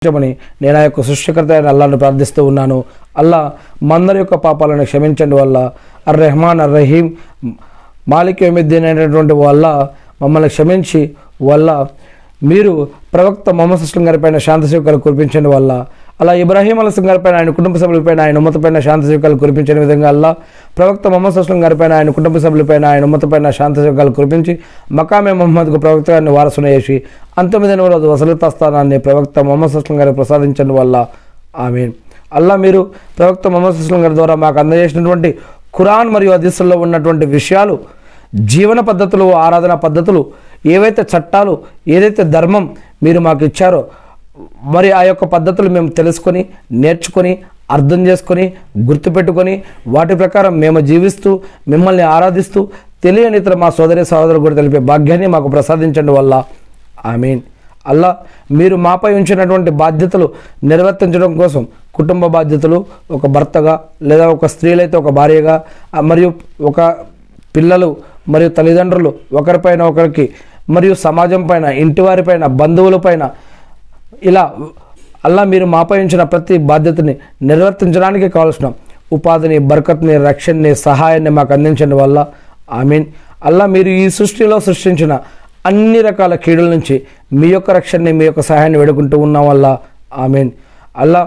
రక్షించమని నేను ఆ యొక్క సృష్టికర్త అయిన అల్లాను ప్రార్థిస్తూ ఉన్నాను అల్లా మందరి యొక్క పాపాలను క్షమించండి వల్ల అర్ రెహమాన్ అర్ రహీం మాలిక్ యమిద్దీన్ అయినటువంటి వల్ల మమ్మల్ని క్షమించి వల్ల మీరు ప్రవక్త మొహమ్మద్ అస్లం గారిపైన శాంతి సేవకాలు కురిపించండి వల్ల అలా ఇబ్రాహీం అలస్లం గారిపైన ఆయన కుటుంబ సభ్యులపైన ఆయన ఉమ్మతపైన శాంతి సేవకాలు కురిపించిన విధంగా అల్లా ప్రవక్త మొహమ్మద్ అస్లం గారిపైన ఆయన కుటుంబ సభ్యులపైన ఆయన ఉమ్మతపైన శాంతి సేవకాలు కురిపించి మకామే మొహమ్మద్కు ప్రవక్త గారిని వారసున చేసి అంతమిదిన రోజు వసలిత స్థానాన్ని ప్రవక్త మొహమ్మద్ అస్లం గారికి ప్రసాదించండి వల్ల ఆమీన్ అల్లా మీరు ప్రవక్త మొహమ్మద్ అస్లం గారి ద్వారా మాకు అందజేసినటువంటి ఖురాన్ మరియు హదీసుల్లో ఉన్నటువంటి విషయాలు జీవన పద్ధతులు ఆరాధన పద్ధతులు ఏవైతే చట్టాలు ఏదైతే ధర్మం మీరు మాకు ఇచ్చారో మరి ఆ యొక్క పద్ధతులు మేము తెలుసుకొని నేర్చుకొని అర్థం చేసుకొని గుర్తుపెట్టుకొని వాటి ప్రకారం మేము జీవిస్తూ మిమ్మల్ని ఆరాధిస్తూ తెలియని ఇతర మా సోదరి సహోదరు కూడా తెలిపే భాగ్యాన్ని మాకు ప్రసాదించండి వల్ల ఆమీన్ అల్లా మీరు మాపై ఉంచినటువంటి బాధ్యతలు నిర్వర్తించడం కోసం కుటుంబ బాధ్యతలు ఒక భర్తగా లేదా ఒక స్త్రీలైతే ఒక భార్యగా ఆ, మరియు ఒక పిల్లలు మరియు తల్లిదండ్రులు ఒకరిపైన ఒకరికి మరియు సమాజం పైన ఇంటివారిపైన బంధువులపైన ఇలా అల్లా మీరు మాపై ఉంచిన ప్రతి బాధ్యతని నిర్వర్తించడానికి కావాల్సిన ఉపాధిని బర్కత్ని రక్షణని సహాయాన్ని మాకు అందించండి వల్ల మీన్ అల్లా మీరు ఈ సృష్టిలో సృష్టించిన అన్ని రకాల కీడుల నుంచి మీ యొక్క రక్షణని మీ యొక్క సహాయాన్ని వేడుకుంటూ ఉన్నాం వల్ల మీన్ అల్లా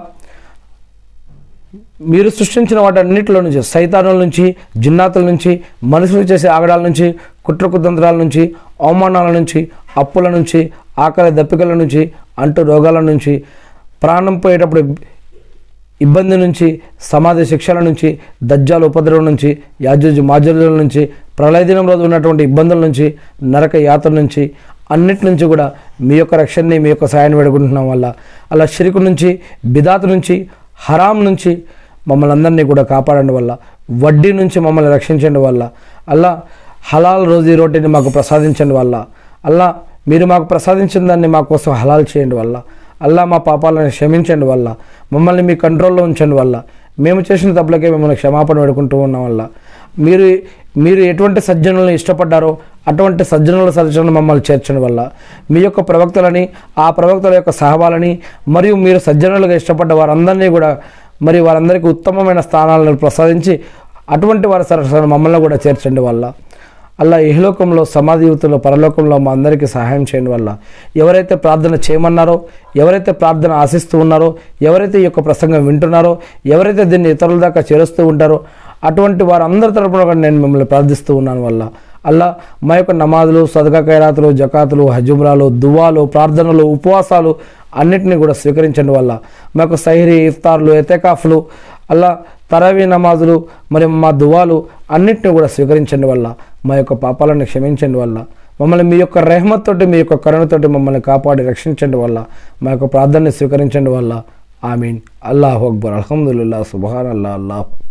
మీరు సృష్టించిన వాటన్నిటిలో నుంచి సైతానుల నుంచి జిన్నాతుల నుంచి మనుషులు చేసే ఆగడాల నుంచి కుట్ర కుతంత్రాల నుంచి అవమానాల నుంచి అప్పుల నుంచి ఆకలి దప్పికల నుంచి అంటు రోగాల నుంచి ప్రాణం పోయేటప్పుడు ఇబ్బంది నుంచి సమాధి శిక్షల నుంచి దజ్జాల ఉపద్రవం నుంచి యాజూజు మాజుల నుంచి ప్రళయ దినం రోజు ఉన్నటువంటి ఇబ్బందుల నుంచి నరక యాత్ర నుంచి అన్నిటి నుంచి కూడా మీ యొక్క రక్షణని మీ యొక్క సాయాన్ని వేడుకుంటున్నాం వల్ల అలా షిరికు నుంచి బిదాత్ నుంచి హరాం నుంచి మమ్మల్ని అందరినీ కూడా కాపాడండి వల్ల వడ్డీ నుంచి మమ్మల్ని రక్షించండి వల్ల అల్లా హలాల్ రోజీ రోటీని మాకు ప్రసాదించండి వల్ల అల్లా మీరు మాకు ప్రసాదించిన దాన్ని మా కోసం హలాల్ చేయండి వల్ల అల్లా మా పాపాలను క్షమించండి వల్ల మమ్మల్ని మీ కంట్రోల్లో ఉంచండి వల్ల మేము చేసిన తప్పులకే మిమ్మల్ని క్షమాపణ పెడుకుంటూ ఉన్నాం వల్ల మీరు మీరు ఎటువంటి సజ్జనులను ఇష్టపడ్డారో అటువంటి సజ్జనుల సజ్జనులు మమ్మల్ని చేర్చడం వల్ల మీ యొక్క ప్రవక్తలని ఆ ప్రవక్తల యొక్క సహవాలని మరియు మీరు సజ్జనులుగా ఇష్టపడ్డ వారందరినీ కూడా మరి వారందరికీ ఉత్తమమైన స్థానాలను ప్రసాదించి అటువంటి వారి సరసన మమ్మల్ని కూడా చేర్చండి వల్ల అలా ఇహలోకంలో సమాధి యువతలో పరలోకంలో మా అందరికీ సహాయం చేయండి వల్ల ఎవరైతే ప్రార్థన చేయమన్నారో ఎవరైతే ప్రార్థన ఆశిస్తూ ఉన్నారో ఎవరైతే ఈ యొక్క ప్రసంగం వింటున్నారో ఎవరైతే దీన్ని ఇతరుల దాకా చేరుస్తూ ఉంటారో అటువంటి వారందరి తరపున కూడా నేను మిమ్మల్ని ప్రార్థిస్తూ ఉన్నాను వల్ల అల్లా మా యొక్క నమాజులు సదకా ఖైరాతులు జకాతులు హజుమ్రాలు దువాలు ప్రార్థనలు ఉపవాసాలు అన్నిటినీ కూడా స్వీకరించండి వల్ల మాకు సైరి ఇఫ్తార్లు ఎతెకాఫ్లు అల్లా తరవీ నమాజులు మరియు మా దువాలు అన్నిటిని కూడా స్వీకరించండి వల్ల మా యొక్క పాపాలను క్షమించండి వల్ల మమ్మల్ని మీ యొక్క రెహమత్ తోటి మీ యొక్క కరుణతోటి మమ్మల్ని కాపాడి రక్షించండి వల్ల మా యొక్క ప్రార్థనని స్వీకరించండి వల్ల ఆమీన్ అల్లాహు అక్బర్ అల్హమ్దుల్లా సుబహాన్ అల్లా అల్లాహ్